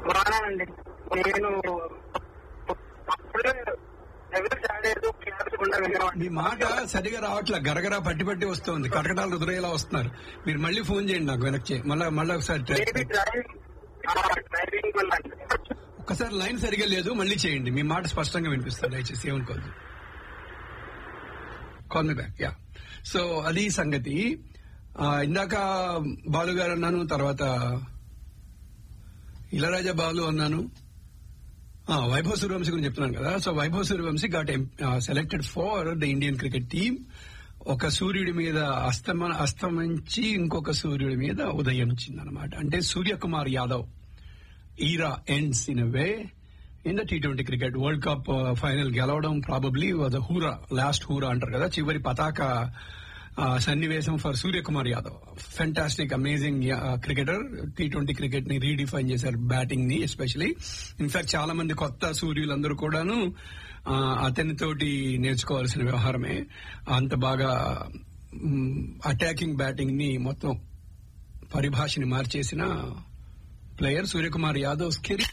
బాగానండి నేను అప్పుడే ఎవరు చాలేదు క్లాసుకుండా వినేవాడిని మీ మాట సరిగా రావట్లే గరగరా పట్టి పట్టి వస్తుంది కటకటాలు రుద్రయ్యేలా వస్తున్నారు మీరు మళ్ళీ ఫోన్ చేయండి నాకు వెనక్కి మళ్ళీ మళ్ళీ ఒకసారి ట్రై మేబీ డ్రైవింగ్ డ్రైవింగ్ వల్ల ఒక్కసారి లైన్ సరిగా లేదు మళ్ళీ చేయండి మీ మాట స్పష్టంగా వినిపిస్తుంది దయచేసి ఏమనుకోవద్దు call me back yeah so అది సంగతి ఆ, ఇందాక బాలు గారు అన్నాను తర్వాత ఇళరాజా బాలు అన్నాను ఆ, వైభవ్ సూర్యవంశీ గురించి చెప్తున్నాను కదా so Vaibhav Suryavanshi got selected for the Indian cricket team ఒక సూర్యుడి మీద అస్తమ అస్తమించి ఇంకొక సూర్యుడి మీద ఉదయించింది అనమాట అంటే Suryakumar Yadav era ends in way in the T twenty cricket world cup final గెలవడం probably was hurrah last hurrah అంటారు కదా చివరి పతాక ఆ, సన్నివేశం for Suryakumar Yadav fantastic amazing cricketer T twenty cricket ని రీడిఫైన్ చేశారు బ్యాటింగ్ ని ఎస్పెషలీ ఇన్ఫాక్ట్ చాలా మంది కొత్త సూర్యులందరూ కూడాను ఆ, అతనితోటి నేర్చుకోవాల్సిన వ్యవహారమే అంత బాగా అటాకింగ్ బ్యాటింగ్ ని మొత్తం పరిభాషని మార్చేసిన ప్లేయర్ సూర్యకుమార్ యాదవ్ స్కిల్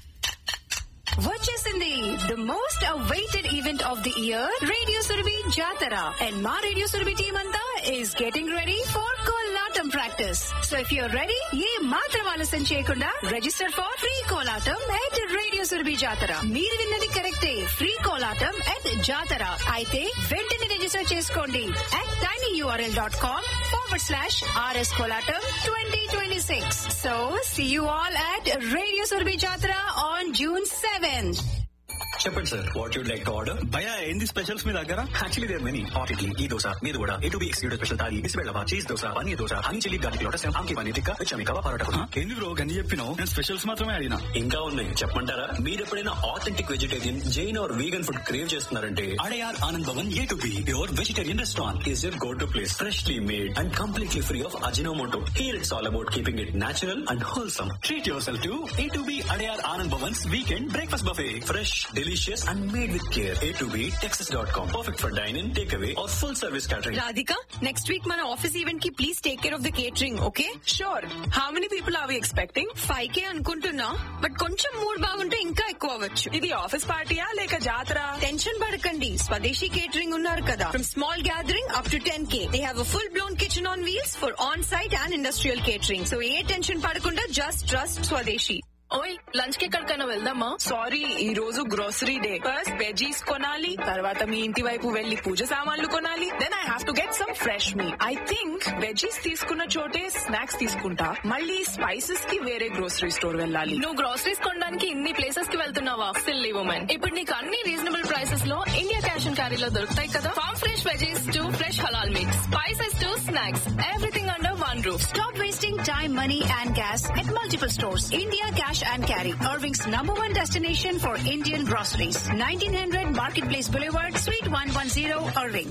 వచ్చేసింది the most awaited event of the year radio Surabhi Jatara and మా రేడియో సురభి టీమ్ అంతా is getting ready for Kolatam practice so if you're ready ఏ మాత్రం ఆలస్యం చేయకుండా register for free Kolatam at radio Surabhi Jatara మీరు విన్నది కరెక్టే ఫ్రీ కోలాటం ఎట్ జాతర అయితే వెంటనే రిజిస్టర్ చేసుకోండి at tiny URL dot com forward slash RS Kolatam twenty twenty six so see you all at radio Surabhi Jatara on June seventh చెప్పండి sir what you'd like to order భయ ఏంది స్పెషల్స్ మీ దగ్గర actually there many hot idli ఈ దోశ మీరు కూడా ఏ to be excluded special thali బిస్బెల్లవా cheese dosa paneer dosa honey chilli garlic lotus ఆంకి పన్నీర్ టిక్కా విచమి కవా పరోటా ఆ, ఏంది బ్రో గని చెప్పినావు నేను స్పెషల్స్ మాత్రమే అడిగినా ఇంకా ఉన్నాయి చెప్పమంటారా మీరు ఎప్పుడైనా authentic vegetarian Jain or vegan food crave చేస్తున్నారంటే Adyar Anand Bhavan A to B your vegetarian restaurant is your go to place freshly made and completely free of Ajinomoto here it's all about keeping it natural and wholesome treat yourself to A to B Adyar Anand Bhavans weekend breakfast buffet fresh delicious and made with care A to B Texas dot com perfect for dyne in take away or full service catering Radhika, next week మన office event కి please take care of the catering okay sure how many people are we expecting five K అనుకుంటున్నా but కొంచెం mood బాగుంటే ఇంకా ఎక్కువ అవ్వచ్చు ఇది office పార్టీయా లేక జాతర టెన్షన్ పడకండి స్వదేశీ కేటరింగ్ ఉన్నారు కదా from small gathering up to ten K they have full blown kitchen on wheels for on site and industrial catering so ఏ టెన్షన్ పడకుండా జస్ట్ ట్రస్ట్ స్వదేశీ ఓయ్ లంచ్ కి ఎక్కడికైనా వెళ్దామా సారీ ఈ రోజు గ్రోసరీ డే ఫస్ట్ వెజీస్ కొనాలి తర్వాత మీ ఇంటి వైపు వెళ్లి పూజ సామాన్లు కొనాలి then I have to get some fresh me I think veggies తీసుకున్న చోటే స్నాక్స్ తీసుకుంటా మళ్ళీ స్పైసెస్ కి వేరే గ్రోసరీ స్టోర్ వెళ్ళాలి నువ్వు గ్రోసరీస్ కొనడానికి ఇన్ని ప్లేసెస్ కి వెళ్తున్నావా సిల్లీ ఉమెన్ ఇప్పుడు నీకు అన్ని రీజనబుల్ ప్రైసెస్ లో ఇండియా క్యాష్ అండ్ క్యారీలో దొరుకుతాయి కదా farm fresh veggies to fresh halal meat spices to snacks everything under one roof Stop wasting time, money, and gas at multiple stores. India Cash and Carry, Irving's number one destination for Indian groceries. 1900 Marketplace Boulevard, Suite 110, Irving.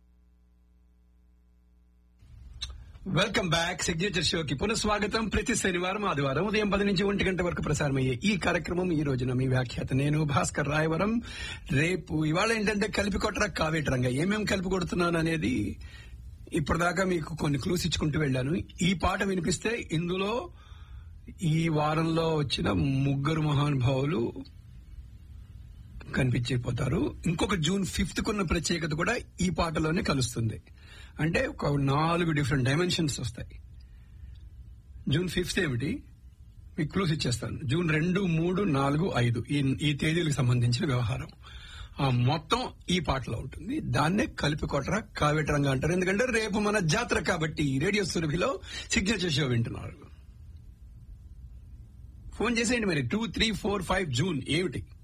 Welcome back signature షోకి పునఃస్వాగతం ప్రతి శనివారం ఆదివారం ఉదయం పది నుంచి ఒంటి గంట వరకు ప్రసారమయ్యే ఈ కార్యక్రమం ఈ రోజున మీ వ్యాఖ్యాత నేను భాస్కర్ రాయవరం రేపు ఇవాళ ఏంటంటే కలిపి కొట్టరా కావేటరంగా ఏమేం కలిపి కొడుతున్నాను అనేది ఇప్పటిదాకా మీకు కొన్ని క్లూస్ ఇచ్చుకుంటూ వెళ్ళాను ఈ పాట వినిపిస్తే ఇందులో ఈ వారంలో వచ్చిన ముగ్గురు మహానుభావులు కనిపించిపోతారు ఇంకొక జూన్ ఫిఫ్త్ కున్న ప్రత్యేకత కూడా ఈ పాటలోనే కలుస్తుంది అంటే ఒక నాలుగు డిఫరెంట్ డైమెన్షన్స్ వస్తాయి జూన్ ఫిఫ్త్ ఏమిటి మీకు క్లూస్ ఇచ్చేస్తాను జూన్ రెండు మూడు నాలుగు ఐదు ఈ ఈ తేదీలకు సంబంధించిన వ్యవహారం ఆ మొత్తం ఈ పాటలో ఉంటుంది దాన్నే కలిపి కొట్టరా కావేటరంగా అంటారు ఎందుకంటే రేపు మన జాతర కాబట్టి రేడియో సురభిలో సిగ్నేచర్ షో వింటున్నారు ఫోన్ చేసేయండి మరి two three four five June ఏమిటి